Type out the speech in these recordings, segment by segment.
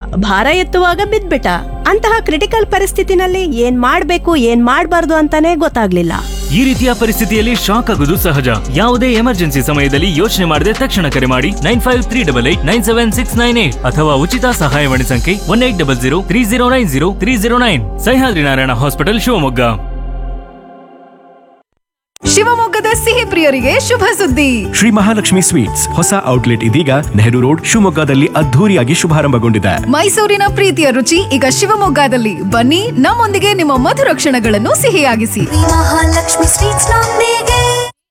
ಭಾರ ಎತ್ತುವಾಗ ಬಿದ್ಬಿಟ್ಟ ಅಂತಹ ಕ್ರಿಟಿಕಲ್ ಪರಿಸ್ಥಿತಿನಲ್ಲಿ ಏನ್ ಮಾಡ್ಬೇಕು ಏನ್ ಮಾಡ್ಬಾರ್ದು ಅಂತಾನೆ ಗೊತ್ತಾಗ್ಲಿಲ್ಲ ಈ ರೀತಿಯ ಪರಿಸ್ಥಿತಿಯಲ್ಲಿ ಶಾಕ್ ಆಗುವುದು ಸಹಜ ಯಾವುದೇ ಎಮರ್ಜೆನ್ಸಿ ಸಮಯದಲ್ಲಿ ಯೋಚನೆ ಮಾಡದೆ ತಕ್ಷಣ ಕರೆ ಮಾಡಿ nine five three double eight nine seven six nine eight ಅಥವಾ ಉಚಿತ ಸಹಾಯವಾಣಿ ಸಂಖ್ಯೆ one eight double zero three zero nine zero three zero nine Sahyadri Narayana hospital Shivamogga ಶಿವಮೊಗ್ಗದ ಸಿಹಿ ಪ್ರಿಯರಿಗೆ ಶುಭ ಸುದ್ದಿ ಶ್ರೀ ಮಹಾಲಕ್ಷ್ಮಿ ಸ್ವೀಟ್ಸ್ ಹೊಸ ಔಟ್ಲೆಟ್ ಇದೀಗ ನೆಹರು ರೋಡ್ ಶಿವಮೊಗ್ಗದಲ್ಲಿ ಅದ್ಧೂರಿಯಾಗಿ ಶುಭಾರಂಭಗೊಂಡಿದೆ ಮೈಸೂರಿನ ಪ್ರೀತಿಯ ರುಚಿ ಈಗ ಶಿವಮೊಗ್ಗದಲ್ಲಿ ಬನ್ನಿ ನಮ್ಮೊಂದಿಗೆ ನಿಮ್ಮ ಮಧುರ ಕ್ಷಣಗಳನ್ನು ಸಿಹಿಯಾಗಿಸಿ ಮಹಾಲಕ್ಷ್ಮಿ ಸ್ವೀಟ್ಸ್ ನೊಂದಿಗೆ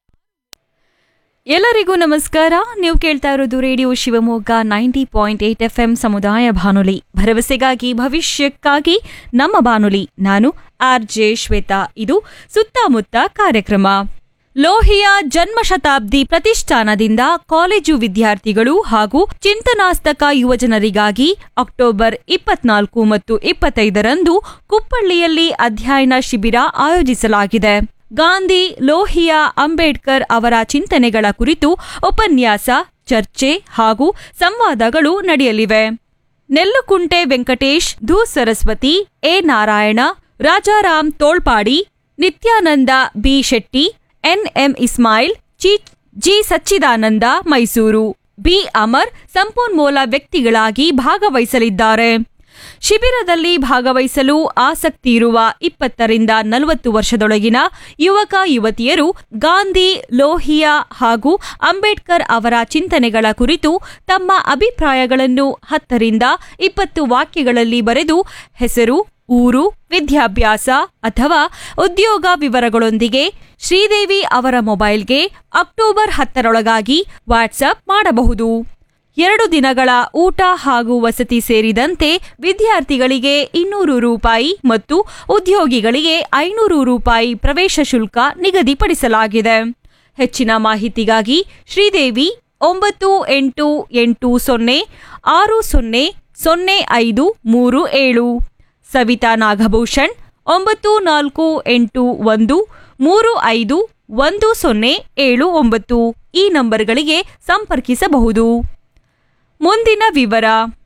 ಎಲ್ಲರಿಗೂ ನಮಸ್ಕಾರ ನೀವು ಕೇಳ್ತಾ ಇರೋದು radio Shivamogga ninety point eight F M ಸಮುದಾಯ ಬಾನುಲಿ ಭರವಸೆಗಾಗಿ ಭವಿಷ್ಯಕ್ಕಾಗಿ ನಮ್ಮ ಬಾನುಲಿ ನಾನು ಆರ್ ಜೆ ಶ್ವೇತಾ ಇದು ಸುತ್ತಮುತ್ತ ಕಾರ್ಯಕ್ರಮ ಲೋಹಿಯ ಜನ್ಮ ಶತಾಬ್ದಿ ಪ್ರತಿಷ್ಠಾನದಿಂದ ಕಾಲೇಜು ವಿದ್ಯಾರ್ಥಿಗಳು ಹಾಗೂ ಚಿಂತನಾಸ್ತಕ ಯುವಜನರಿಗಾಗಿ ಅಕ್ಟೋಬರ್ ಇಪ್ಪತ್ನಾಲ್ಕು ಮತ್ತು ಇಪ್ಪತ್ತೈದರಂದು ಕುಪ್ಪಳ್ಳಿಯಲ್ಲಿ ಅಧ್ಯಯನ ಶಿಬಿರ ಆಯೋಜಿಸಲಾಗಿದೆ ಗಾಂಧಿ ಲೋಹಿಯಾ ಅಂಬೇಡ್ಕರ್ ಅವರ ಚಿಂತನೆಗಳ ಕುರಿತು ಉಪನ್ಯಾಸ ಚರ್ಚೆ ಹಾಗೂ ಸಂವಾದಗಳು ನಡೆಯಲಿವೆ ನೆಲ್ಲುಕುಂಟೆ ವೆಂಕಟೇಶ್ ಧೂ Saraswati A Narayana Rajaram Tolpadi Nityananda B Shetty NM Ismail ಚಿ ಜಿ ಸಚ್ಚಿದಾನಂದ ಮೈಸೂರು ಬಿ ಅಮರ್ ಸಂಪನ್ಮೂಲ ವ್ಯಕ್ತಿಗಳಾಗಿ ಭಾಗವಹಿಸಲಿದ್ದಾರೆ ಶಿಬಿರದಲ್ಲಿ ಭಾಗವಹಿಸಲು ಆಸಕ್ತಿ ಇರುವ ಇಪ್ಪತ್ತರಿಂದ ನಲವತ್ತು ವರ್ಷದೊಳಗಿನ ಯುವಕ ಯುವತಿಯರು ಗಾಂಧಿ ಲೋಹಿಯಾ ಹಾಗೂ ಅಂಬೇಡ್ಕರ್ ಅವರ ಚಿಂತನೆಗಳ ಕುರಿತು ತಮ್ಮ ಅಭಿಪ್ರಾಯಗಳನ್ನು ಹತ್ತರಿಂದ ಇಪ್ಪತ್ತು ವಾಕ್ಯಗಳಲ್ಲಿ ಬರೆದು ಹೆಸರು ಊರು ವಿದ್ಯಾಭ್ಯಾಸ ಅಥವಾ ಉದ್ಯೋಗ ವಿವರಗಳೊಂದಿಗೆ ಶ್ರೀದೇವಿ ಅವರ ಮೊಬೈಲ್ಗೆ ಅಕ್ಟೋಬರ್ ಹತ್ತರೊಳಗಾಗಿ ವಾಟ್ಸಪ್ ಮಾಡಬಹುದು ಎರಡು ದಿನಗಳ ಊಟ ಹಾಗೂ ವಸತಿ ಸೇರಿದಂತೆ ವಿದ್ಯಾರ್ಥಿಗಳಿಗೆ ಇನ್ನೂರು ರೂಪಾಯಿ ಮತ್ತು ಉದ್ಯೋಗಿಗಳಿಗೆ ಐನೂರು ರೂಪಾಯಿ ಪ್ರವೇಶ ಶುಲ್ಕ ನಿಗದಿಪಡಿಸಲಾಗಿದೆ ಹೆಚ್ಚಿನ ಮಾಹಿತಿಗಾಗಿ ಶ್ರೀದೇವಿ ಒಂಬತ್ತು ಎಂಟು ಎಂಟು ಸೊನ್ನೆ ಆರು ಸೊನ್ನೆ ಸೊನ್ನೆ ಐದು ಮೂರು ಏಳು ಸವಿತಾ ನಾಗಭೂಷಣ್ ಒಂಬತ್ತು ನಾಲ್ಕು ಎಂಟು ಒಂದು ಮೂರು ಐದು ಒಂದು ಸೊನ್ನೆ ಏಳು ಒಂಬತ್ತು ಈ ನಂಬರ್ಗಳಿಗೆ ಸಂಪರ್ಕಿಸಬಹುದು ಮುಂದಿನ ವಿವರ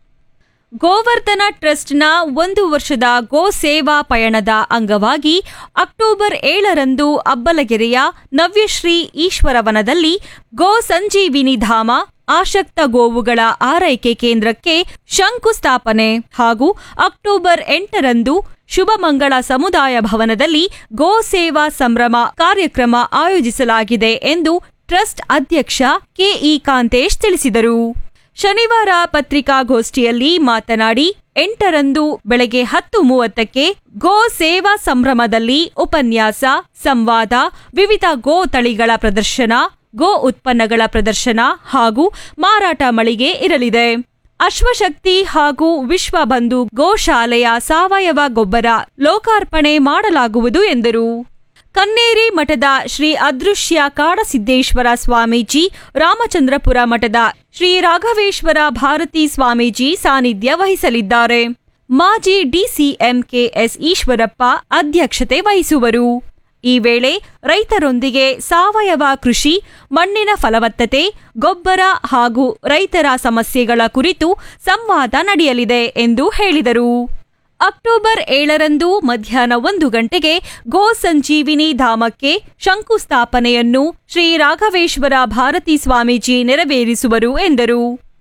ಗೋವರ್ಧನ ಟ್ರಸ್ಟ್ನ ಒಂದು ವರ್ಷದ ಗೋ ಸೇವಾ ಪಯಣದ ಅಂಗವಾಗಿ ಅಕ್ಟೋಬರ್ ಏಳರಂದು ಅಬ್ಬಲಗೆರೆಯ ನವ್ಯಶ್ರೀ ಈಶ್ವರವನದಲ್ಲಿ ಗೋ ಸಂಜೀವಿನಿ ಧಾಮ ಆಸಕ್ತ ಗೋವುಗಳ ಆರೈಕೆ ಕೇಂದ್ರಕ್ಕೆ ಶಂಕುಸ್ಥಾಪನೆ ಹಾಗೂ ಅಕ್ಟೋಬರ್ ಎಂಟರಂದು ಶುಭಮಂಗಳ ಸಮುದಾಯ ಭವನದಲ್ಲಿ ಗೋ ಸೇವಾ ಸಂಭ್ರಮ ಕಾರ್ಯಕ್ರಮ ಆಯೋಜಿಸಲಾಗಿದೆ ಎಂದು ಟ್ರಸ್ಟ್ ಅಧ್ಯಕ್ಷ ಕೆಇ ಕಾಂತೇಶ್ ತಿಳಿಸಿದರು ಶನಿವಾರ ಪತ್ರಿಕಾಗೋಷ್ಠಿಯಲ್ಲಿ ಮಾತನಾಡಿ ಎಂಟರಂದು ಬೆಳಗ್ಗೆ ಹತ್ತು ಮೂವತ್ತಕ್ಕೆ ಗೋ ಸೇವಾ ಸಂಭ್ರಮದಲ್ಲಿ ಉಪನ್ಯಾಸ ಸಂವಾದ ವಿವಿಧ ಗೋ ತಳಿಗಳ ಪ್ರದರ್ಶನ ಗೋ ಉತ್ಪನ್ನಗಳ ಪ್ರದರ್ಶನ ಹಾಗೂ ಮಾರಾಟ ಮಳಿಗೆ ಇರಲಿದೆ ಅಶ್ವಶಕ್ತಿ ಹಾಗೂ ವಿಶ್ವಬಂಧು ಗೋಶಾಲೆಯ ಸಾವಯವ ಗೊಬ್ಬರ ಲೋಕಾರ್ಪಣೆ ಮಾಡಲಾಗುವುದು ಎಂದರು ಕನ್ನೇರಿ ಮಠದ ಶ್ರೀ ಅದೃಶ್ಯ ಕಾಡಸಿದ್ದೇಶ್ವರ ಸ್ವಾಮೀಜಿ ರಾಮಚಂದ್ರಪುರ ಮಠದ ಶ್ರೀ ರಾಘವೇಶ್ವರ ಭಾರತಿ ಸ್ವಾಮೀಜಿ ಸಾನ್ನಿಧ್ಯ ವಹಿಸಲಿದ್ದಾರೆ ಮಾಜಿ ಡಿಸಿಎಂ ಕೆಎಸ್ ಈಶ್ವರಪ್ಪ ಅಧ್ಯಕ್ಷತೆ ವಹಿಸುವರು ಈ ವೇಳೆ ರೈತರೊಂದಿಗೆ ಸಾವಯವ ಕೃಷಿ ಮಣ್ಣಿನ ಫಲವತ್ತತೆ ಗೊಬ್ಬರ ಹಾಗೂ ರೈತರ ಸಮಸ್ಯೆಗಳ ಕುರಿತು ಸಂವಾದ ನಡೆಯಲಿದೆ ಎಂದು ಹೇಳಿದರು ಅಕ್ಟೋಬರ್ ಏಳರಂದು ಮಧ್ಯಾಹ್ನ ಒಂದು ಗಂಟೆಗೆ ಗೋ ಸಂಜೀವಿನಿ ಧಾಮಕ್ಕೆ ಶಂಕುಸ್ಥಾಪನೆಯನ್ನು ಶ್ರೀ ರಾಘವೇಶ್ವರ ಭಾರತಿ ಸ್ವಾಮೀಜಿ ನೆರವೇರಿಸುವರು ಎಂದರು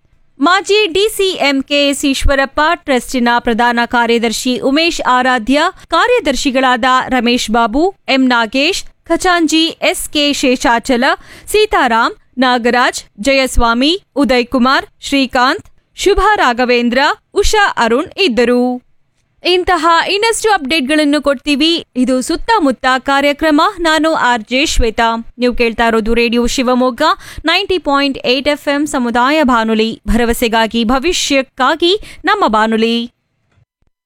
ಮಾಜಿ ಡಿಸಿಎಂ ಕೆಎಸ್ ಈಶ್ವರಪ್ಪ ಟ್ರಸ್ಟಿನ ಪ್ರಧಾನ ಕಾರ್ಯದರ್ಶಿ ಉಮೇಶ್ ಆರಾಧ್ಯ ಕಾರ್ಯದರ್ಶಿಗಳಾದ ರಮೇಶ್ ಬಾಬು ಎಂ ನಾಗೇಶ್ ಖಚಾಂಜಿ ಎಸ್ಕೆ ಶೇಷಾಚಲ ಸೀತಾರಾಮ್ ನಾಗರಾಜ್ ಜಯಸ್ವಾಮಿ ಉದಯ್ ಕುಮಾರ್ ಶ್ರೀಕಾಂತ್ ಶುಭ ರಾಘವೇಂದ್ರ ಉಷಾ ಅರುಣ್ ಇದ್ದರು ಇಂತಹ ಇನ್ನಷ್ಟು ಅಪ್ಡೇಟ್ಗಳನ್ನು ಕೊಡ್ತೀವಿ ಇದು ಸುತ್ತಮುತ್ತ ಕಾರ್ಯಕ್ರಮ ನಾನು ಆರ್ ಜೆ ಶ್ವೇತಾ ನೀವು ಕೇಳ್ತಾ ಇರೋದು radio Shivamogga ninety point eight F M ಸಮುದಾಯ ಬಾನುಲಿ ಭರವಸೆಗಾಗಿ ಭವಿಷ್ಯಕ್ಕಾಗಿ ನಮ್ಮ ಬಾನುಲಿ